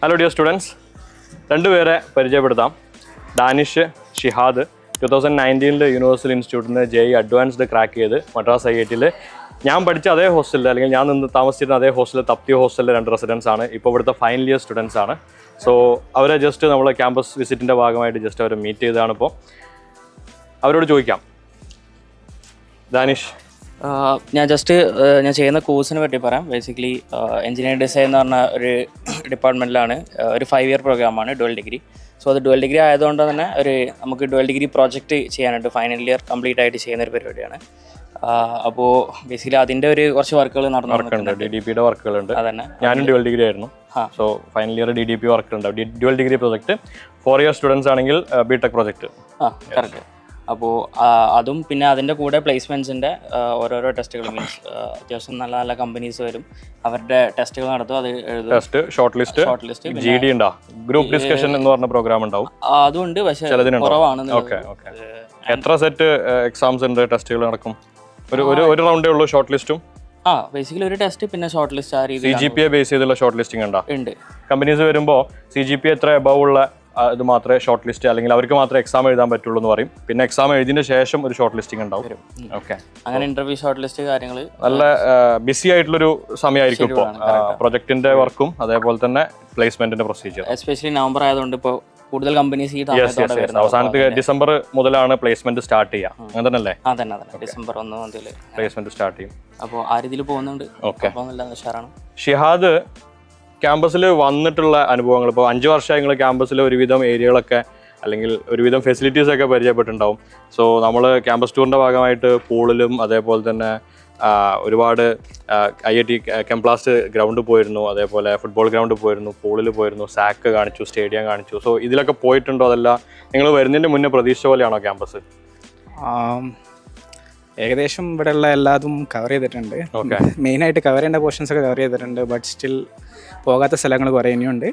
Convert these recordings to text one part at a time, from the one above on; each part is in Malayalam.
ഹലോ ഡിയർ സ്റ്റുഡൻസ് രണ്ടുപേരെ പരിചയപ്പെടുത്താം ഡാനിഷ് ഷിഹാദ് ടു തൗസൻഡ് നയൻറ്റീനിൽ യൂണിവേഴ്സൽ ഇൻസ്റ്റിറ്റ്യൂട്ടിൽ നിന്ന് ജെ അഡ്വാൻസ്ഡ് ക്രാക്ക് ചെയ്ത് മദ്രാസ് ഐ ഐ ടിയിൽ ഞാൻ പഠിച്ച അതേ ഹോസ്റ്റലിൽ അല്ലെങ്കിൽ ഞാൻ നിന്ന് താമസിച്ചിരുന്ന അതേ ഹോസ്റ്റലിൽ തപ്തി ഹോസ്റ്റലിലെ രണ്ട് റെസിഡൻസ് ആണ് ഇപ്പോൾ ഇവിടുത്തെ ഫൈനൽ ഇയർ സ്റ്റുഡൻസ് ആണ് സോ അവരെ ജസ്റ്റ് നമ്മൾ ക്യാമ്പസ് വിസിറ്റിൻ്റെ ഭാഗമായിട്ട് ജസ്റ്റ് അവരെ മീറ്റ് ചെയ്തതാണ് ഇപ്പോൾ അവരോട് ചോദിക്കാം ദാനിഷ് ആഹ് ഞാൻ ജസ്റ്റ് ഞാൻ ചെയ്യുന്ന കോഴ്സിനെ പറ്റി പറയാം ബേസിക്കലി എഞ്ചിനീയറിംഗ് ഡിസൈൻ എന്ന് പറഞ്ഞ ഒരു ഡിപ്പാർട്ട്മെൻറ്റിലാണ് ഒരു ഫൈവ് ഇയർ പ്രോഗ്രാമാണ് ഡുവൽ ഡിഗ്രി സോ അത് ഡുവൽ ഡിഗ്രി ആയതുകൊണ്ട് തന്നെ ഒരു നമുക്ക് ഡുവൽ ഡിഗ്രി പ്രോജക്റ്റ് ചെയ്യാനായിട്ട് ഫൈനൽ ഇയർ കംപ്ലീറ്റ് ആയിട്ട് ചെയ്യുന്ന ഒരു പരിപാടിയാണ് അപ്പോൾ ബേസിക്കലി അതിൻ്റെ ഒരു കുറച്ച് വർക്കുകൾ നടന്നു വർക്കുണ്ട് ഡി ഡി പിയുടെ വർക്കുകളുണ്ട് അതന്നെ ഞാനും ഡ്യുവൽ ഡിഗ്രി ആയിരുന്നു ആ. So final year D D P work ഉണ്ടാവും dual degree project four year students ആണെങ്കിൽ ബി ടെക് പ്രോജക്റ്റ് ആ കറക്റ്റ് അപ്പോൾ അതും പിന്നെ അതിൻ്റെ കൂടെ പ്ലേസ്മെൻറ്റ്സിൻ്റെ ഓരോരോ ടെസ്റ്റുകൾ മീൻസ് അത്യാവശ്യം നല്ല നല്ല കമ്പനീസ് വരും അവരുടെ ടെസ്റ്റുകൾ നടത്തും അത് എഴുതും test short list short list G D ഉണ്ടാ ഗ്രൂപ്പ് ഡിസ്കഷൻ എന്ന് പറഞ്ഞ പ്രോഗ്രാം ഉണ്ടാവും അതുണ്ട് പക്ഷെ ചിലതിനുണ്ടോ? കുറവാണ് ഓക്കെ ഓക്കെ എത്ര സെറ്റ് എക്സാംസ് ഉണ്ട് ടെസ്റ്റുകൾ നടക്കും ഒരു ഒരു ഒരു റൗണ്ടേ ഉള്ളൂ ഷോർട്ട് ലിസ്റ്റും ആ ബേസിക്കലി ഒരു ടെസ്റ്റ് പിന്നെ ഷോർട്ട് ലിസ്റ്റ് ആ സി രീതിയിൽ ജി പി എ ബേസ് ചെയ്തുള്ള ഷോർട്ട് ലിസ്റ്റിംഗ് ഉണ്ടാ ഉണ്ട് കമ്പനീസ് വരുമ്പോൾ സി ജി പി എത്ര എബവ് ഉള്ള ആ, ഇത് മാത്രമേ ഷോർട്ട് ലിസ്റ്റ് അല്ലെങ്കിൽ അവർക്ക് മാത്രമേ എക്സാം എഴുതാൻ പറ്റുള്ളൂ എന്ന് പറയും പിന്നെ എക്സാം എഴുതിയതിന് ശേഷം ഒരു ഷോർട്ട് ലിസ്റ്റിംഗ് ഉണ്ടാവും ഓക്കെ അങ്ങനെ ഇന്റർവ്യൂ ഷോർട്ട് ലിസ്റ്റ് കാര്യങ്ങൾ നല്ല ബിസി ആയിട്ടുള്ളൊരു സമയമായിരിക്കും ഇപ്പോൾ പ്രൊജക്ടിന്റെ വർക്കും അതേപോലെ തന്നെ പ്ലേസ്മെന്റിന്റെ പ്രൊസീജിയർ എസ്പെഷ്യലി നവംബർ ആയതുകൊണ്ട് ഇപ്പോൾ കൂടുതൽ കമ്പനീസ് ഈ യെസ് യെസ് താമസത്തോടെ യെസ് അവസാനത്തെ ഡിസംബർ മുതലാണ് പ്ലേസ്മെന്റ് സ്റ്റാർട്ട് ചെയ്യുക അങ്ങനെ തന്നെയല്ലേ ആ തന്നെ അതന്നെ ഡിസംബർ ഒന്ന് മുതൽ പ്ലേസ്മെന്റ് സ്റ്റാർട്ട് ചെയ്യും അപ്പോൾ ആ രീതിയിൽ പോകുന്നുണ്ട് Okay. അപ്പോൾ നല്ല ഉഷാറാണ് ഷിഹാദ് ക്യാമ്പസിൽ വന്നിട്ടുള്ള അനുഭവങ്ങൾ ഇപ്പോൾ അഞ്ച് വർഷമായി നിങ്ങൾ ക്യാമ്പസിലെ ഒരുവിധം ഏരിയകളൊക്കെ അല്ലെങ്കിൽ ഒരുവിധം ഫെസിലിറ്റീസ് ഒക്കെ പരിചയപ്പെട്ടിട്ടുണ്ടാവും സോ നമ്മൾ ക്യാമ്പസ് ടൂറിൻ്റെ ഭാഗമായിട്ട് പൂളിലും അതേപോലെ തന്നെ ആ, ഒരുപാട് ഐ ഐ ടി കെംപ്ലാസ്റ്റ് ഗ്രൗണ്ടിൽ പോയിരുന്നു അതേപോലെ ഫുട്ബോൾ ഗ്രൗണ്ടിൽ പോയിരുന്നു പൂളിൽ പോയിരുന്നു സാക്ക് കാണിച്ചു സ്റ്റേഡിയം കാണിച്ചു സോ ഇതിലൊക്കെ പോയിട്ടുണ്ടോ അതല്ല നിങ്ങൾ വരുന്നതിൻ്റെ മുന്നേ പ്രതീക്ഷ പോലെയാണോ ക്യാമ്പസ് ആം, ഏകദേശം ഇവിടെയുള്ള എല്ലാതും കവർ ചെയ്തിട്ടുണ്ട് Okay. മെയിനായിട്ട് കവർ ചെയ്യേണ്ട പോർഷൻസ് ഒക്കെ കവർ ചെയ്തിട്ടുണ്ട് ബട്ട് സ്റ്റിൽ പോകാത്ത സ്ഥലങ്ങൾ കുറേ ഇനിയുണ്ട്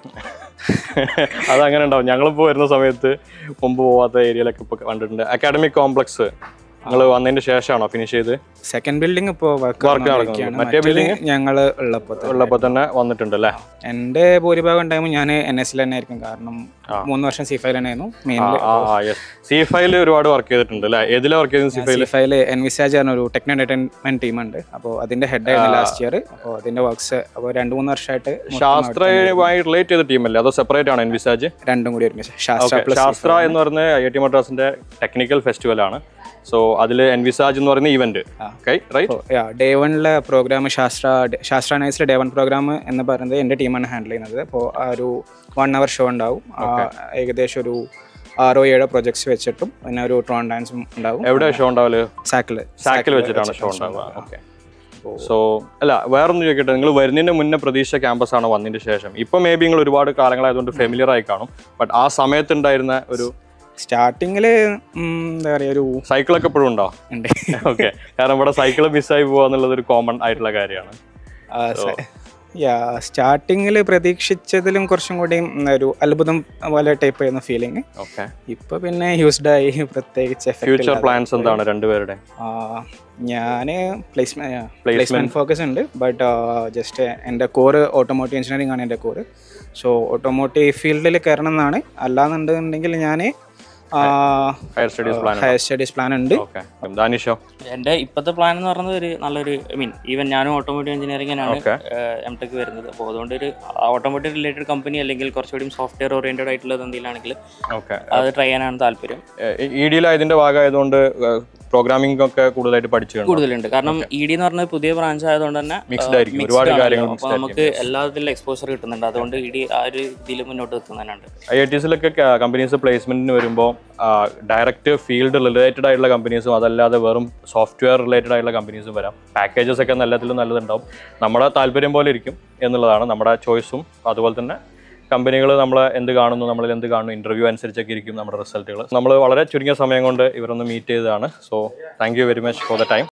അതങ്ങനെ ഉണ്ടാവും ഞങ്ങളിപ്പോൾ വരുന്ന സമയത്ത് മുമ്പ് പോവാത്ത ഏരിയയിലൊക്കെ ഇപ്പോൾ കണ്ടിട്ടുണ്ട് അക്കാഡമിക് കോംപ്ലക്സ് നിങ്ങൾ വന്നതിന് ശേഷമാണോ ഫിനിഷ് ചെയ്ത് സെക്കൻഡ് ബിൽഡിംഗ് ഇപ്പോൾ വർക്ക് Work നടക്കുന്നുണ്ട്. മറ്റേ building? ഞങ്ങൾ ഉള്ളപ്പോൾ തന്നെ. ഉള്ളപ്പോൾ തന്നെ വന്നിട്ടുണ്ട് അല്ലേ എൻ്റെ ഭൂരിഭാഗം ടൈമും ഞാൻ എൻ എസ് തന്നെ ആയിരിക്കും കാരണം മൂന്ന് വർഷം സി ഫൈൽ തന്നെയായിരുന്നു മെയിനിൽ ആ ആ യെസ് സി ഫൈൽ ഒരുപാട് വർക്ക് ചെയ്തിട്ടുണ്ട് അല്ലേ ഏതിലാ വർക്ക് ചെയ്തത് C file C file Envisage പറഞ്ഞ ഒരു ടെക്നോ എൻ്റർടൈൻമെന്റ് ടീമുണ്ട് അപ്പോൾ അതിന്റെ ഹെഡ് ആയിരുന്നു ലാസ്റ്റ് ഇയർ അപ്പോൾ അതിന്റെ വർക്ക്സ് അപ്പോൾ രണ്ട് മൂന്ന് വർഷമായിട്ട് മൊത്തം ശാസ്ത്രയുമായി റിലേറ്റ് ചെയ്ത ടീമല്ലേ അതോ സെപ്പറേറ്റ് ആണോ എൻവിസാജ് രണ്ടും കൂടി ഒരുമിച്ച് ശാസ്ത്ര പ്ലസ് ശാസ്ത്ര എന്ന് പറയുന്ന ഐ ഐ ടി മദ്രാസിന്റെ ടെക്നിക്കൽ ഫെസ്റ്റിവൽ ആണ് സോ അതിൽ എൻവിസാജ് എന്ന് പറയുന്ന ഇവന്റ് റൈറ്റ് ഡേ വണിലെ program Shaastra Shaastra നൈസിലെ day one programme എന്ന് പറയുന്നത് എൻ്റെ ടീമാണ് ഹാൻഡിൽ ചെയ്യുന്നത് അപ്പോൾ ആ ഒരു വൺ അവർ ഷോ ഉണ്ടാവും ആ, ഏകദേശം ഒരു ആറോ ഏഴോ പ്രൊജക്ട്സ് വെച്ചിട്ടും പിന്നെ ഒരു ട്രോൺ ഡാൻസും ഉണ്ടാവും എവിടെ ഷോ ഉണ്ടാവല് സാക്കിള് സാക്കിൽ വെച്ചിട്ടാണ് ഷോ ഉണ്ടാവുക ഓക്കെ സോ അല്ല വേറൊന്ന് ചോദിക്കട്ടെ നിങ്ങൾ വരുന്നതിന് മുന്നേ പ്രതീക്ഷ ക്യാമ്പസ് ആണോ വന്നതിന് ശേഷം ഇപ്പൊ മേ ബി നിങ്ങൾ ഒരുപാട് കാലങ്ങളായതുകൊണ്ട് ഫെമിലിയർ ആയി കാണും ബട്ട് ആ സമയത്ത് ഉണ്ടായിരുന്ന ഒരു സ്റ്റാർട്ടിങ്ങിൽ എന്താ പറയുക ഒരു സൈക്കിളൊക്കെ എപ്പോഴും ഉണ്ടോ ഉണ്ട് ഓക്കെ കാരണം ഇവിടെ സൈക്കിൾ മിസ്സായി പോകുക എന്നുള്ളത് ഒരു കോമൺ ആയിട്ടുള്ള കാര്യമാണ് യാ സ്റ്റാർട്ടിങ്ങിൽ പ്രതീക്ഷിച്ചതിലും കുറച്ചും കൂടി ഒരു അത്ഭുതം പോലെ ടൈപ്പ് ചെയ്യുന്ന ഫീലിംഗ് ഓക്കെ ഇപ്പൊ പിന്നെ യൂസ്ഡ് ആയി പ്രത്യേകിച്ച് effect ഫ്യൂച്ചർ ഇല്ലാതെ. പ്ലാൻസ് എന്താണ് രണ്ടുപേരുടെ ആ, ഞാന് പ്ലേസ്മെന്റ് പ്ലേസ്മെന്റ് ഫോക്കസ് ഉണ്ട് ബട്ട് ജസ്റ്റ് എൻ്റെ കോറ് ഓട്ടോമോട്ടീവ് എഞ്ചിനീയറിംഗ് ആണ് എൻ്റെ കോറ് സോ ഓട്ടോമോട്ടീവ് ഫീൽഡിൽ കയറണം എന്നാണ് അല്ലാന്നുണ്ടെന്നുണ്ടെങ്കിൽ ഞാൻ higher studies plan higher studies plan ഉണ്ട് ഓക്കെ ദാനിഷോ എൻ്റെ ഇപ്പോഴത്തെ പ്ലാൻ എന്ന് പറയുന്നത് ഒരു നല്ലൊരു ഐ മീൻ ഈവൻ ഞാനും ഓട്ടോമോട്ടീവ് എഞ്ചിനീയറിംഗിനാണ് Okay. എം ടെക് വരുന്നത് അപ്പോൾ അതുകൊണ്ട് ഒരു ഓട്ടോമോട്ടീവ് റിലേറ്റഡ് കമ്പനി അല്ലെങ്കിൽ കുറച്ചുകൂടി സോഫ്റ്റ്വെയർ ഓറിയന്റഡ് ആയിട്ടുള്ളത് എന്തെങ്കിലാണെങ്കിൽ ഓക്കെ അത് ട്രൈ ചെയ്യാനാണ് താല്പര്യം ഇ ഡിയിൽ ഇതിന്റെ ഭാഗമായതുകൊണ്ട് പ്രോഗ്രാമിംഗ് ഒക്കെ കൂടുതലായിട്ട് പഠിച്ചു കാണും. കൂടുതലുണ്ട് കാരണം ഇ ഡി എന്ന് പറഞ്ഞ പുതിയ ബ്രാഞ്ച് ആയതുകൊണ്ട് തന്നെ Mixed ആയിരിക്കും. ഒരുപാട് കാര്യങ്ങൾ അപ്പോൾ നമുക്ക് എല്ലാത്തിലും എക്സ്പോസർ കിട്ടുന്നുണ്ട് അതുകൊണ്ട് ഇ ഡി ആ ഒരു ഇതിൽ മുന്നോട്ട് എത്തുന്നതിനുണ്ട് ഐ ഐ ടിസിലൊക്കെ കമ്പനീസ് പ്ലേസ്മെന്റിന് വരുമ്പോൾ ഡയറക്റ്റ് ഫീൽഡ് റിലേറ്റഡ് ആയിട്ടുള്ള കമ്പനീസും അതല്ലാതെ വെറും സോഫ്റ്റ്വെയർ റിലേറ്റഡ് ആയിട്ടുള്ള കമ്പനീസും വരാം പാക്കേജസ് ഒക്കെ എല്ലാത്തിലും നല്ലതുണ്ടാവും നമ്മുടെ താല്പര്യം പോലെ ഇരിക്കും എന്നുള്ളതാണ് നമ്മുടെ ചോയ്സും അതുപോലെ തന്നെ കമ്പനികൾ നമ്മൾ എന്ത് കാണുന്നു നമ്മളിൽ എന്ത് കാണുന്നു ഇന്റർവ്യൂ അനുസരിച്ചൊക്കെ ഇരിക്കും നമ്മുടെ റിസൾട്ടുകൾ നമ്മൾ വളരെ ചുരുങ്ങിയ സമയം കൊണ്ട് ഇവരൊന്ന് മീറ്റ് ചെയ്തതാണ് so thank you very much for the time